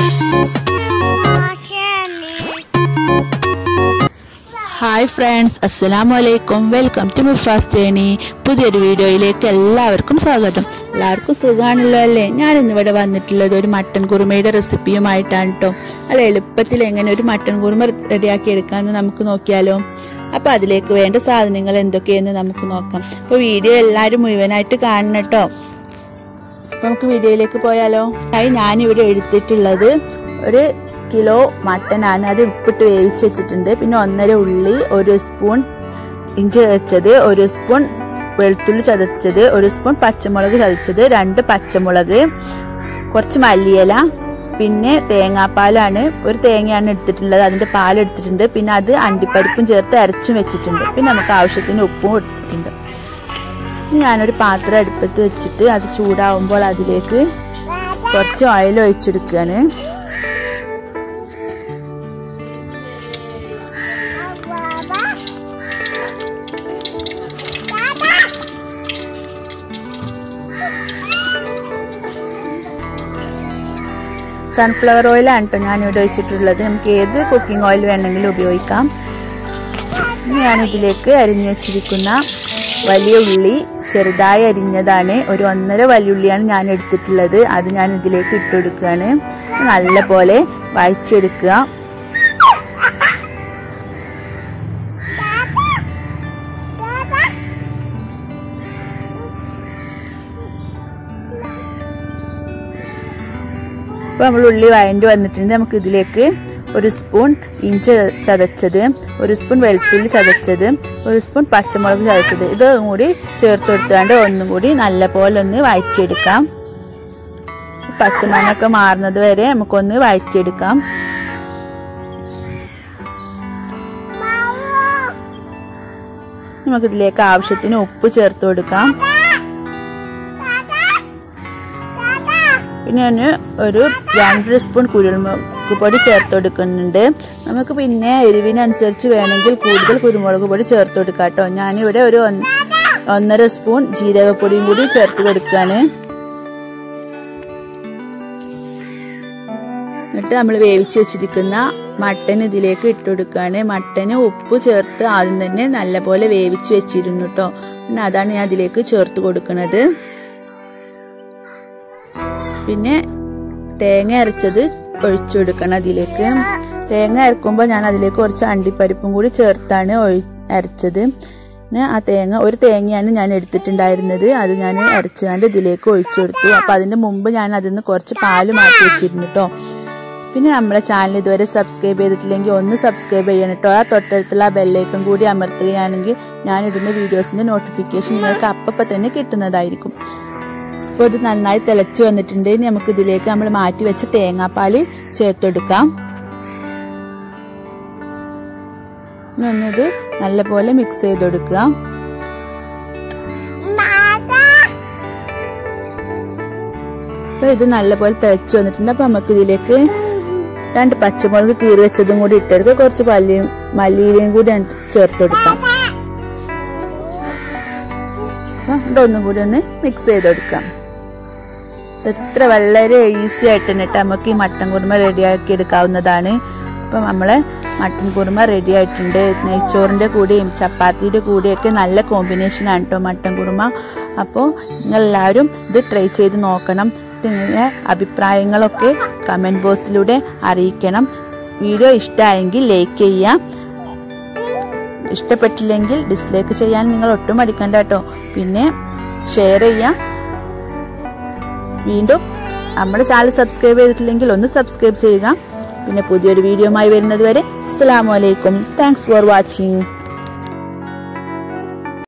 hi friends അസ്സലാമു അലൈക്കും welcome to മുഫാസ് journey പുതിയൊരു വീഡിയോയിലേക്ക് എല്ലാവർക്കും സ്വാഗതം എല്ലാവർക്കും സുഖമാണല്ലോ അല്ലേ ഞാൻ ഇന്നിവിടെ വന്നിട്ടുള്ളത് ഒരു മട്ടൻ കുറുമയുടെ റെസിപ്പിയുമായിട്ടാണ് കേട്ടോ അല്ല എളുപ്പത്തിൽ എങ്ങനെ ഒരു മട്ടൻ കുറുമ റെഡിയാക്കി എടുക്കാമെന്ന് നമുക്ക് നോക്കിയാലോ അപ്പോൾ അതിലേക്ക് വേണ്ട സാധനങ്ങൾ എന്തൊക്കെയെന്ന് നമുക്ക് നോക്കാം അപ്പോൾ വീഡിയോ എല്ലാവരും മുഴുവനായിട്ട് കാണണം കേട്ടോ അപ്പോൾ നമുക്ക് വീഡിയോയിലേക്ക് പോയാലോ ആയി ഞാനിവിടെ എടുത്തിട്ടുള്ളത് ഒരു കിലോ മട്ടനാണ് അത് ഉപ്പിട്ട് വേവിച്ച് വെച്ചിട്ടുണ്ട് പിന്നെ ഒന്നര ഉള്ളി ഒരു സ്പൂൺ ഇഞ്ചി ചതച്ചത് ഒരു സ്പൂൺ വെളുത്തുള്ളി ചതച്ചത് ഒരു സ്പൂൺ പച്ചമുളക് ചതച്ചത് രണ്ട് പച്ചമുളക് കുറച്ച് മല്ലിയില പിന്നെ തേങ്ങാപ്പാലാണ് ഒരു തേങ്ങയാണ് എടുത്തിട്ടുള്ളത് അതിൻ്റെ പാൽ എടുത്തിട്ടുണ്ട് പിന്നെ അത് അണ്ടിപ്പരിപ്പും ചേർത്ത് അരച്ചും വെച്ചിട്ടുണ്ട് പിന്നെ നമുക്ക് ആവശ്യത്തിന് ഉപ്പും എടുത്തിട്ടുണ്ട് ഞാനൊരു പാത്രം അടുപ്പത്ത് വെച്ചിട്ട് അത് ചൂടാവുമ്പോൾ അതിലേക്ക് കുറച്ച് ഓയിൽ ഒഴിച്ചെടുക്കുകയാണ് സൺഫ്ലവർ ഓയിലാണ് കേട്ടോ ഞാനിവിടെ ഒഴിച്ചിട്ടുള്ളത് നമുക്ക് ഏത് കുക്കിംഗ് ഓയിൽ വേണമെങ്കിലും ഉപയോഗിക്കാം ഞാൻ ഇതിലേക്ക് അരിഞ്ഞു വെച്ചിരിക്കുന്ന വലിയ ഉള്ളി ചെറുതായി അരിഞ്ഞതാണ് ഒരു ഒന്നര വലിയുള്ളിയാണ് ഞാൻ എടുത്തിട്ടുള്ളത് അത് ഞാൻ ഇതിലേക്ക് ഇട്ടുകൊടുക്കുകയാണ് നല്ല പോലെ വഴച്ചെടുക്കുക അപ്പോൾ നമ്മൾ ഉള്ളി വഴണ്ടി വന്നിട്ടുണ്ട് നമുക്ക് ഇതിലേക്ക് ഒരു സ്പൂൺ ഇഞ്ചി ചതച്ചത് ഒരു സ്പൂൺ വെളുത്തുള്ളി ചതച്ചത് ഒരു സ്പൂൺ പച്ചമുളക് ചതച്ചത് ഇതും കൂടി ചേർത്ത് കൊടുത്താണ്ട് ഒന്നും കൂടി നല്ല പോലെ ഒന്ന് വഴറ്റിയെടുക്കാം പച്ചമണ്ണൊക്കെ മാറുന്നത് വരെ നമുക്കൊന്ന് വഴറ്റിയെടുക്കാം നമുക്കിതിലേക്ക് ആവശ്യത്തിന് ഉപ്പ് ചേർത്ത് കൊടുക്കാം പിന്നെ ഞാൻ ഒരു രണ്ടര സ്പൂൺ കുരുമുളക് പൊടി ചേർത്ത് കൊടുക്കുന്നുണ്ട് നമുക്ക് പിന്നെ എരിവിനനുസരിച്ച് വേണമെങ്കിൽ കൂടുതൽ കുരുമുളക് പൊടി ചേർത്ത് കൊടുക്കാം കേട്ടോ ഞാനിവിടെ ഒരു ഒന്നര സ്പൂൺ ജീരകപ്പൊടിയും കൂടി ചേർത്ത് കൊടുക്കുകയാണ് എന്നിട്ട് നമ്മൾ വേവിച്ച് വെച്ചിരിക്കുന്ന മട്ടൻ ഇതിലേക്ക് ഇട്ട് കൊടുക്കുകയാണ് മട്ടന് ഉപ്പ് ചേർത്ത് ആദ്യം തന്നെ നല്ലപോലെ വേവിച്ച് വെച്ചിരുന്നു കേട്ടോ പിന്നെ അതാണ് ഞാൻ അതിലേക്ക് ചേർത്ത് കൊടുക്കുന്നത് പിന്നെ തേങ്ങ അരച്ചത് ഒഴിച്ചു കൊടുക്കണം അതിലേക്ക് തേങ്ങ അരക്കുമ്പോൾ ഞാൻ അതിലേക്ക് കുറച്ച് അണ്ടിപ്പരിപ്പും കൂടി ചേർത്താണ് ഒഴി അരച്ചത് പിന്നെ ആ തേങ്ങ ഒരു തേങ്ങയാണ് ഞാൻ എടുത്തിട്ടുണ്ടായിരുന്നത് അത് ഞാൻ അരച്ചുകൊണ്ട് ഇതിലേക്ക് ഒഴിച്ചു കൊടുത്തു അപ്പോൾ അതിൻ്റെ മുമ്പ് ഞാൻ അതിൽ നിന്ന് കുറച്ച് പാല് മാറ്റി വെച്ചിരുന്നു കേട്ടോ പിന്നെ നമ്മളെ ചാനൽ ഇതുവരെ സബ്സ്ക്രൈബ് ചെയ്തിട്ടില്ലെങ്കിൽ ഒന്ന് സബ്സ്ക്രൈബ് ചെയ്യണം കേട്ടോ ആ തൊട്ടടുത്തുള്ള ബെല്ലേക്കും കൂടി അമർത്തുകയാണെങ്കിൽ ഞാനിടുന്ന വീഡിയോസിൻ്റെ നോട്ടിഫിക്കേഷൻ നിങ്ങൾക്ക് അപ്പം തന്നെ കിട്ടുന്നതായിരിക്കും അപ്പോൾ ഇത് നന്നായി തിളച്ച് വന്നിട്ടുണ്ട് ഇനി നമുക്ക് ഇതിലേക്ക് നമ്മൾ മാറ്റി വെച്ച തേങ്ങാപ്പാൽ ചേർത്തെടുക്കാം ഒന്നത് നല്ലപോലെ മിക്സ് ചെയ്ത് കൊടുക്കുക അപ്പോൾ ഇത് നല്ലപോലെ തിളച്ച് വന്നിട്ടുണ്ട് അപ്പോൾ നമുക്ക് ഇതിലേക്ക് രണ്ട് പച്ചമുളക് കീറി വെച്ചതും കൂടി ഇട്ടെടുക്കുക കുറച്ച് മല്ലിയും മല്ലിയിലയും കൂടി ചേർത്ത് കൊടുക്കാം ഒന്നും കൂടി ഒന്ന് മിക്സ് ചെയ്ത് കൊടുക്കാം എത്ര വളരെ ഈസി ആയിട്ട് തന്നെ നമുക്ക് ഈ മട്ടൻ കുറുമ റെഡിയാക്കി എടുക്കാവുന്നതാണ് അപ്പം നമ്മളെ മട്ടൻ കുറുമ റെഡി ആയിട്ടുണ്ട് നെയ്ച്ചോറിൻ്റെ കൂടെയും ചപ്പാത്തിയുടെ കൂടെയൊക്കെ നല്ല കോമ്പിനേഷനാണ് കേട്ടോ മട്ടൻ കുറുമ അപ്പോൾ നിങ്ങളെല്ലാവരും ഇത് ട്രൈ ചെയ്ത് നോക്കണം നിങ്ങളുടെ അഭിപ്രായങ്ങളൊക്കെ കമൻറ്റ് ബോക്സിലൂടെ അറിയിക്കണം വീഡിയോ ഇഷ്ടമായെങ്കിൽ ലൈക്ക് ചെയ്യാം ഇഷ്ടപ്പെട്ടില്ലെങ്കിൽ ഡിസ്ലൈക്ക് ചെയ്യാൻ നിങ്ങൾ ഒട്ടും മടിക്കണ്ട കേട്ടോ പിന്നെ ഷെയർ ചെയ്യാം വീണ്ടും നമ്മുടെ ചാനൽ സബ്സ്ക്രൈബ് ചെയ്തിട്ടില്ലെങ്കിൽ ഒന്ന് സബ്സ്ക്രൈബ് ചെയ്യുക പിന്നെ പുതിയൊരു വീഡിയോയുമായി വരുന്നത് വരെ അസ്സാം വലൈക്കും താങ്ക്സ് ഫോർ വാച്ചിങ്